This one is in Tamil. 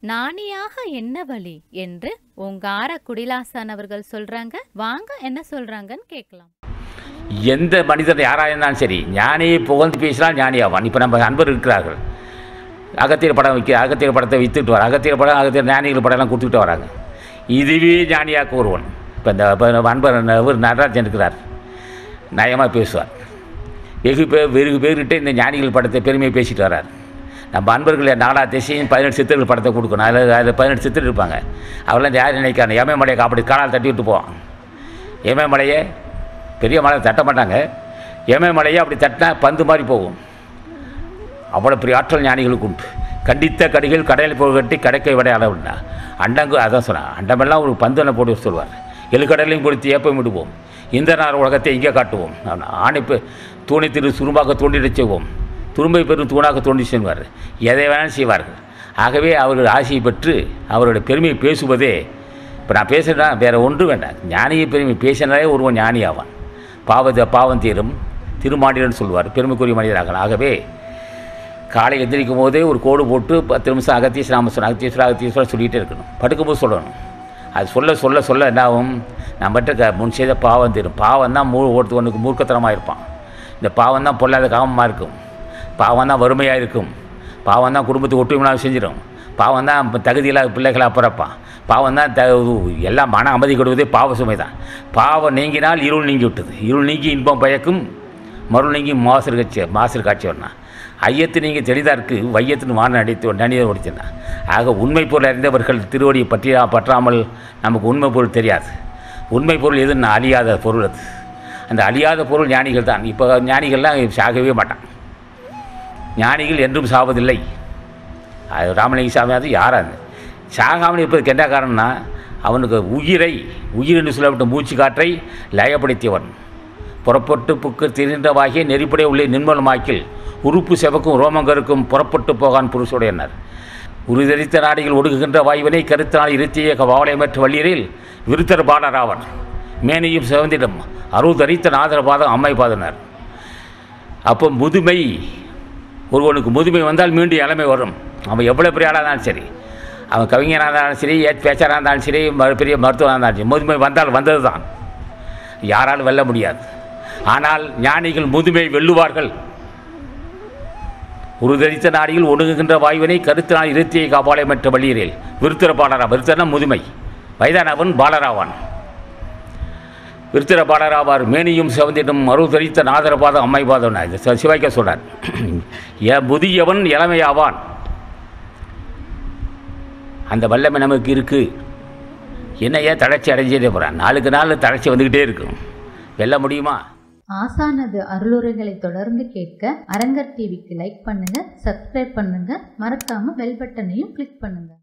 நாணியாக என்ன வழி என்று உங்கார குடிலாசான் அவர்கள் சொல்றாங்க வாங்க என்ன சொல்றாங்கன்னு கேட்கலாம் எந்த மனிதன் யாராக இருந்தாலும் சரி ஞானியை புகழ்ந்து பேசினால் ஞானியாவான் இப்போ நம்ம அன்பர் இருக்கிறார்கள் அகத்தியர் படம் விற்க அகத்தியர் படத்தை விற்றுட்டு வர அகத்தியர் படம் அகத்தியர் ஞானிகள் படம்லாம் கொடுத்துக்கிட்டு வராங்க இதுவே ஞானியாக்க ஒருவன் இப்போ இந்த இப்ப நம்ம அன்பர் இவர் நடராஜன் இருக்கிறார் நயமாக பேசுவார் வெகு பேர் வெகு பேர்கிட்ட இந்த ஞானிகள் படத்தை பெருமையை பேசிட்டு வர்றார் நம்ம அன்பர்கள் நாடா திசையும் பதினெட்டு சித்தர்கள் படத்தை கொடுக்கணும் அதில் அதில் பதினெட்டு சித்தர் இருப்பாங்க அவரெல்லாம் யார் நினைக்கிறாங்க எமயமலையை காப்படி காலால் தட்டி விட்டு போவான் எமயமலையை பெரிய மலை தட்ட மாட்டாங்க எமயமலையை அப்படி தட்டினா பந்து மாதிரி போகும் அவ்வளோ பெரிய ஆற்றல் ஞானிகளுக்கு உண்டு கண்டித்த கடிகள் கடையில் போய் கட்டி கடைக்கை விட அளவுண்டா அண்டங்கு அதான் சொன்னேன் அண்டமெல்லாம் ஒரு பந்தனை போட்டு சொல்லுவார் எழுக்கடலையும் கொடுத்து ஏப்பம் விடுவோம் இந்த நார் உலகத்தை இங்கே காட்டுவோம் ஆணைப்பு தூணை திரு சுரும்பாக தோண்டிடச் செய்வோம் துரும்பை பெரும் தூணாக தோண்டி செல்வார் எதை வேணாலும் செய்வார்கள் ஆகவே அவர்கள் ஆசையை பெற்று அவருடைய பெருமையை பேசுவதே இப்போ நான் பேசுகிறேன்னா வேறு ஒன்றும் வேண்டாம் ஞானியை பெருமை பேசினாலே ஒருவன் ஞானி ஆவான் பாவத பாவம் தீரும் திருமாடிரன் சொல்வார் பெருமைக்குரிய மனிதராகலாம் ஆகவே காலை எந்திரிக்கும் போதே ஒரு கோடு போட்டு பத்து நிமிஷம் அகத்தீஸ்வர நாமஸ்வரம் அகத்தீஸ்வரர் அகத்தீஸ்வரர் சொல்லிகிட்டே இருக்கணும் படுக்கும்போது சொல்லணும் அது சொல்ல சொல்ல சொல்ல என்ன ஆகும் நம்மகிட்ட க முன் செய்த பாவம் தீரும் பாவம் தான் மூ ஒருத்தவனுக்கு மூர்க்கத்தனமாக இருப்பான் இந்த பாவம் தான் பொல்லாத காமமாக இருக்கும் பாவம் தான் வறுமையாக இருக்கும் பாவம் தான் குடும்பத்தை ஒற்றுமையாக செஞ்சிடும் பாவம் தான் தகுதியில்லாத பிள்ளைகளாக பிறப்பான் பாவம் தான் த எல்லாம் மன அமைதி கொடுவதே பாவ சுமை தான் பாவம் நீங்கினால் இருள் நீங்கி விட்டது இருள் நீங்கி இன்பம் பயக்கும் மருள் நீங்கி மாசர் கட்சி மாசர் காட்சி வரணும் ஐயத்து நீங்கள் தெளிதாருக்கு வையத்தின் வான அடித்து நனிதை ஒடிச்சிருந்தான் ஆக உண்மை பொருள் அறிந்தவர்கள் திருவடியை பற்றியா பற்றாமல் நமக்கு உண்மை பொருள் தெரியாது உண்மை பொருள் எதுன்னு அழியாத பொருள் அது அந்த அழியாத பொருள் ஞானிகள் தான் இப்போ ஞானிகள்லாம் சாகவே மாட்டான் ஞானிகள் என்றும் சாவதில்லை அது ராமலிங்க சாமி அது யாராது சாகாமல் இருப்பதுக்கு என்ன காரணம்னா அவனுக்கு உயிரை உயிர் என்று சொல்லப்பட்ட மூச்சு காற்றை லயப்படுத்தியவன் புறப்பட்டு புக்கு திரிந்தவாகிய நெறிப்படைய உள்ளே நிர்மலமாக்கில் உறுப்பு செவக்கும் ரோமங்கருக்கும் புறப்பட்டு போகான் புருஷுடையனர் உறுதரித்த நாடிகள் ஒடுங்குகின்ற வாயுவினை கருத்தினால் இருத்திய வாவலையமற்ற வள்ளியரில் விருத்தர் பாடராவன் மேனையும் சிவந்திடம் அருள் தரித்த நாதர பாதம் அம்மை பாதனர் அப்போ முதுமை ஒருவனுக்கு முதுமை வந்தால் மீண்டும் இளமை வரும் அவன் எவ்வளோ பெரிய ஆளாக இருந்தாலும் சரி அவன் கவிஞனாக இருந்தாலும் சரி ஏத் பேச்சராக இருந்தாலும் சரி ம- பெரிய மருத்துவராக இருந்தாலும் சரி முதுமை வந்தால் வந்தது தான் யாராலும் வெல்ல முடியாது ஆனால் ஞானிகள் முதுமை வெல்லுவார்கள் உருதரித்த நாடியில் ஒடுங்குகின்ற வாயுவினை கருத்தினால் இருத்தியை காப்பாளை மற்ற வழியரில் விருத்திர பாலரா விருத்தனா முதுமை வயதானவன் பாலராவான் விருத்திர பாலராவார் மேனியும் சிவந்திடும் மறு தரித்த நாதரபாதம் அம்மை பாதம் இது சி- சிவாய்க்க சொல்றார் எ முதியவன் இளமையாவான் அந்த வல்லமை நமக்கு இருக்கு என்ன ஏன் தளர்ச்சி அடைஞ்சிட்டே போகிறான் நாளுக்கு நாள் தளர்ச்சி வந்துக்கிட்டே இருக்கும் வெல்ல முடியுமா ஆசானது அருளுரைகளை தொடர்ந்து கேட்க அரங்கர் டிவிக்கு லைக் பண்ணுங்க சப்ஸ்கிரைப் பண்ணுங்க மறக்காம பெல் பட்டனையும் கிளிக் பண்ணுங்க